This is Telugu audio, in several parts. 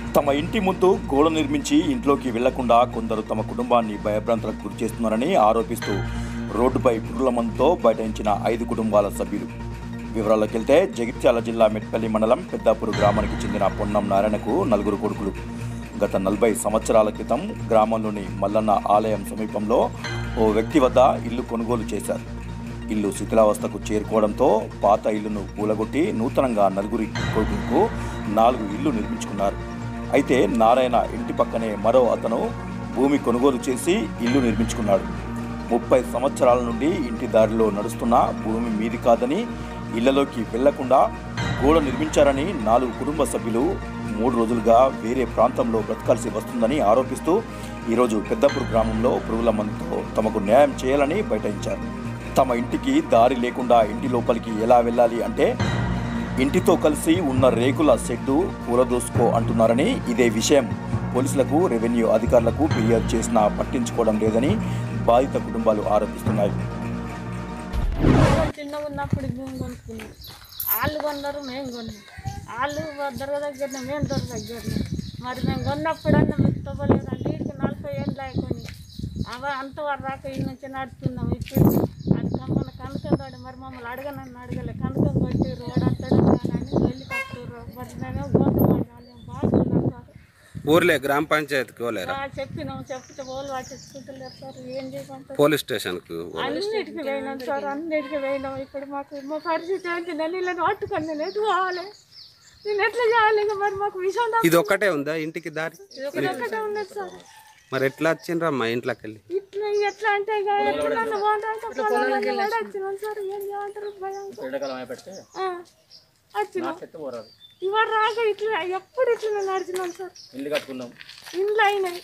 తమ ఇంటి ముందు గోడ నిర్మించి ఇంట్లోకి వెళ్లకుండా కొందరు తమ కుటుంబాన్ని భయభ్రాంతులకు గురి చేస్తున్నారని ఆరోపిస్తూ రోడ్డుపై పురుగుల మందుతో బైఠాయించిన ఐదు కుటుంబాల సభ్యులు వివరాల్లోకి వెళ్తే జగిత్యాల జిల్లా మెట్పల్లి మండలం పెద్దాపూర్ గ్రామానికి చెందిన పొన్నం నారాయణకు నలుగురు కొడుకులు గత నలభై సంవత్సరాల క్రితం గ్రామంలోని మల్లన్న ఆలయం సమీపంలో ఓ వ్యక్తి వద్ద ఇల్లు కొనుగోలు చేశారు ఇల్లు శిథిలావస్థకు చేరుకోవడంతో పాత ఇల్లును కూలగొట్టి నూతనంగా నలుగురి కొడుకులకు నాలుగు ఇల్లు నిర్మించుకున్నారు అయితే నారాయణ ఇంటి పక్కనే మరో అతను భూమి కొనుగోలు చేసి ఇల్లు నిర్మించుకున్నాడు ముప్పై సంవత్సరాల నుండి ఇంటి దారిలో నడుస్తున్న భూమి మీది కాదని ఇళ్లలోకి వెళ్లకుండా గోడ నిర్మించారని నాలుగు కుటుంబ సభ్యులు మూడు రోజులుగా వేరే ప్రాంతంలో బ్రతకాల్సి వస్తుందని ఆరోపిస్తూ ఈరోజు పెద్దపూర్ గ్రామంలో పురుగుల మందుతో తమకు న్యాయం చేయాలని బైఠాయించారు తమ ఇంటికి దారి లేకుండా ఇంటి లోపలికి ఎలా వెళ్ళాలి అంటే ఇంటితో కలిసి ఉన్న రేకుల షెడ్డు కూలదోసుకో అంటున్నారని ఇదే విషయం పోలీసులకు రెవెన్యూ అధికారులకు ఫిర్యాదు చేసినా పట్టించుకోవడం లేదని బాధిత కుటుంబాలు ఆరోపిస్తున్నాయి మేము చిన్నగా ఉన్నప్పుడు భూమి కొనుక్కున్నాం వాళ్ళు కొన్నారు మేము కొన్నాం వాళ్ళు దొర దగ్గరనే మేము దొర దగ్గరనే మరి మేము కొన్నప్పుడన్నా మీకు తవ్వలేదండి ఇక నలభై ఏళ్ళు అయిపోయి అవ అంతవరకు రాక ఈ నుంచి నడుస్తున్నాం ఇప్పుడు అది మన కనకం తోడు మరి మమ్మల్ని అడగనని అడగలే కనకం కొట్టి రోడ్ అత్తడం అని వెళ్ళి కట్టుర్రు మరి మేమేమో గోధుమ బాగున్నాం సార్ ఊర్లే గ్రామ పంచాయతీకి పోలేరా ఆ, చెప్పినాం చెప్తే వాళ్ళు పట్టించుకుంటలేరు సార్ ఏం చేయమంటారు పోలీస్ స్టేషన్కు అన్నిటికీ పోయినాం సార్ అన్నిటికీ పోయినాం ఇప్పుడు మాకు మా పరిస్థితి ఏంటి నేను ఇలా పట్టుకొని నేను ఎటు పోవాలి నేను ఎట్లా చేయాలి ఇక మరి మాకు విషయం తప్ప- ఇది ఒక్కటే ఉందా ఇంటికి దారి ఇది ఒకటి ఒక్కటే ఉన్నది సార్ మరి ఎట్లా వచ్చిండ్రమ్మా ఇంట్లోకి వెళ్ళి ఇట్లా ఎట్లా అంటే ఇక ఎట్లా బాగుంటే పొలాలన్నీ కూడా వచ్చినాం సార్ ఏం చేయమంటారు భయం ఆ, వచ్చినాం ఇవాళ రాక ఇట్లా ఎప్పుడు ఇట్లా నడిచినాం సార్ ఇల్లు కట్టుకున్నాం ఇంట్లో అయినాయి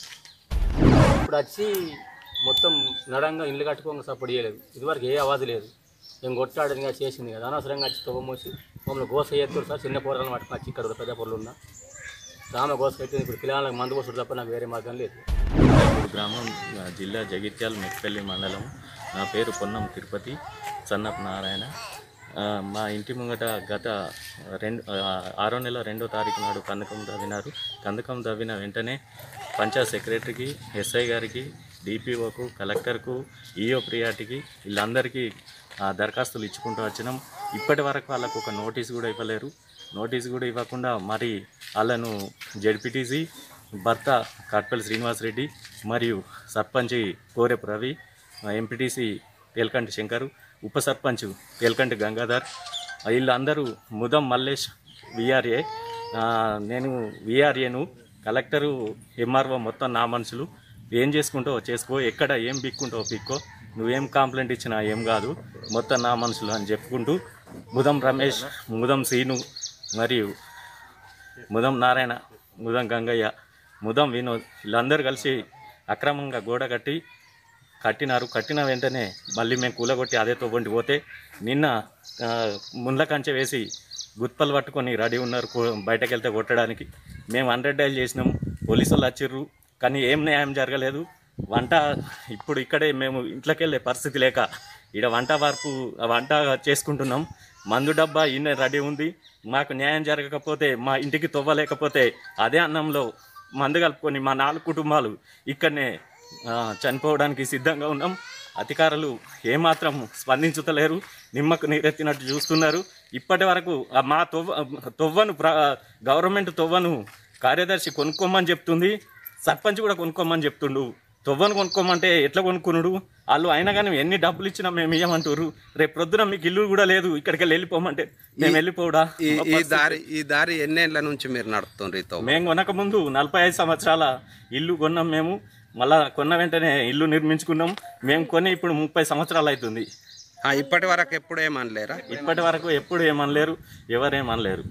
ఇప్పుడు వచ్చి మొత్తం నడంగా ఇల్లు కట్టుకోగా సపోర్ట్ చేయలేదు ఇదివరకు ఏ అవాది లేదు నేను కొట్టాడని కదా చేసింది కదా అనవసరంగా వచ్చి తవ్వమోసి మమ్మల్ని గోస ఎత్తుడు సార్ చిన్న పొరలను పట్టుకుని వచ్చి ఇక్కడ పెద్ద పొరలు ఉన్నా రామ గోస పెట్టింది ఇప్పుడు పిల్లలకు మందు పోసుడు తప్ప నాకు వేరే మార్గం లేదు పెద్దాపూర్ గ్రామం ఆ, జిల్లా జగిత్యాల మెట్పల్లి మండలం నా పేరు పొన్నం తిరుపతి సన్నప్ నారాయణ ఆ, మా ఇంటి ముంగట గత రెండు ఆ, ఆరో నెల రెండో తారీఖు నాడు కందకం తవ్వినారు కందకం తవ్విన వెంటనే పంచాయత్ సెక్రటరీకి ఎస్ఐ గారికి డిపిఓకు కలెక్టర్కు ఈఓ ప్రియాటికి వీళ్ళందరికీ ఆ, దరఖాస్తులు ఇచ్చుకుంటూ వచ్చినాం ఇప్పటి వరకు వాళ్ళకు ఒక నోటీస్ కూడా ఇవ్వలేరు నోటీస్ కూడా ఇవ్వకుండా మరి వాళ్ళను జడ్పీటీసీ భర్త కాట్పల్లి శ్రీనివాసరెడ్డి మరియు సర్పంచ్ కోరెపు రవి ఎంపీటీసీ తేల్కంటి శంకరు ఉప సర్పంచ్ తేల్కంటి గంగాధర్ వీళ్ళందరూ ముదం మల్లేష్ విఆర్ఏ నేను విఆర్ఏను కలెక్టరు ఎంఆర్ఓ మొత్తం నా మనుషులు ఏం చేసుకుంటావో చేసుకో ఎక్కడ ఏం బిక్కుంటావో పిక్కో నువ్వేం కంప్లైంట్ ఇచ్చినా ఏం కాదు మొత్తం నా మనుషులు అని చెప్పుకుంటూ ముదం రమేష్ ముదం సీను మరియు ముదం నారాయణ ముదం గంగయ్య ముదం వినోద్ వీళ్ళందరూ కలిసి అక్రమంగా గోడ కట్టి కట్టినారు కట్టిన వెంటనే మళ్ళీ మేము కూలగొట్టి అదే తోబండి పోతే నిన్న ఆ, ముండ్ల కంచె వేసి గుత్పలు పట్టుకొని రెడీ ఉన్నారు కూ- బయటకు వెళ్తే కొట్టడానికి మేము హండ్రెడ్ డైల్ చేసినాం పోలీసు వాళ్ళు వచ్చిర్రు కానీ ఏం న్యాయం జరగలేదు వంట ఇప్పుడు ఇక్కడే మేము ఇంట్లోకి వెళ్ళే పరిస్థితి లేక ఈడ వంట వార్పు వంట చేసుకుంటున్నాం మందు డబ్బా ఈయన రెడీ ఉంది మాకు న్యాయం జరగకపోతే మా ఇంటికి తవ్వలేకపోతే అదే అన్నంలో మందు కలుపుకొని మా నాలుగు కుటుంబాలు ఇక్కడనే ఆ, చనిపోవడానికి సిద్ధంగా ఉన్నాం అధికారులు ఏమాత్రం స్పందించుతలేరు నిమ్మకు నీరెత్తినట్టు చూస్తున్నారు ఇప్పటి వరకు ఆ మా తొవ్వ తొవ్వను ప్ర గవర్నమెంట్ తొవ్వను కార్యదర్శి కొనుక్కోమని చెప్తుంది సర్పంచ్ కూడా కొనుక్కోమని చెప్తుండు తొవ్వను కొనుక్కోమంటే ఎట్లా కొనుక్కునుడు వాళ్ళు అయినా కానీ ఎన్ని డబ్బులు ఇచ్చినా మేము ఇవ్వమంటారు రేపు ప్రొద్దున మీకు ఇల్లు కూడా లేదు ఇక్కడికి వెళ్ళి వెళ్ళిపోమంటే మేము వెళ్ళిపోవడా ఈ ఈ దారి ఈ దారి ఎన్నేళ్ల నుంచి మీరు నడుపుతుండ్రు ఈ తవ్వ మేము కొనక ముందు నలభై ఐదు సంవత్సరాల ఇల్లు కొన్నాం మేము మళ్ళా కొన్న వెంటనే ఇల్లు నిర్మించుకున్నాం మేము కొని ఇప్పుడు ముప్పై సంవత్సరాలు అవుతుంది ఆ, ఇప్పటి వరకు ఎప్పుడు ఏమనలేరా ఇప్పటి వరకు ఎప్పుడు ఏమనలేరు ఎవరేమనలేరు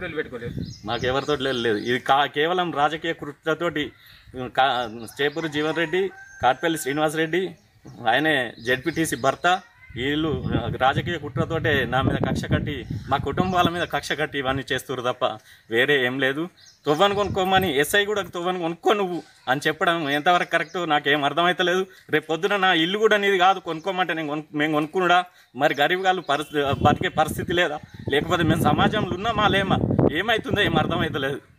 మాకు ఎవరితో లేదు ఇది కా కేవలం రాజకీయ కృత్యతోటి కా చేపూరు జీవన్ రెడ్డి కాట్పల్లి శ్రీనివాసరెడ్డి ఆయనే జెడ్పీటీసీ భర్త వీళ్ళు రాజకీయ కుట్రతోటే నా మీద కక్ష కట్టి మా కుటుంబాల మీద కక్ష కట్టి ఇవన్నీ చేస్తున్నారు తప్ప వేరే ఏం లేదు తువ్వను కొనుక్కోమని ఎస్ఐ కూడా తువ్వను కొనుక్కో నువ్వు అని చెప్పడం ఎంతవరకు కరెక్ట్ నాకేం అర్థమవుతలేదు రేపు పొద్దున నా ఇల్లు కూడా నీది కాదు కొనుక్కోమంటే నేను కొను మేము కొనుక్కునుడా మరి గరీబ్ వాళ్ళు పరిస్థితి బతికే పరిస్థితి లేదా లేకపోతే మేము సమాజంలో ఉన్నామా లేమా ఏమవుతుందో ఏం అర్థమవుతలేదు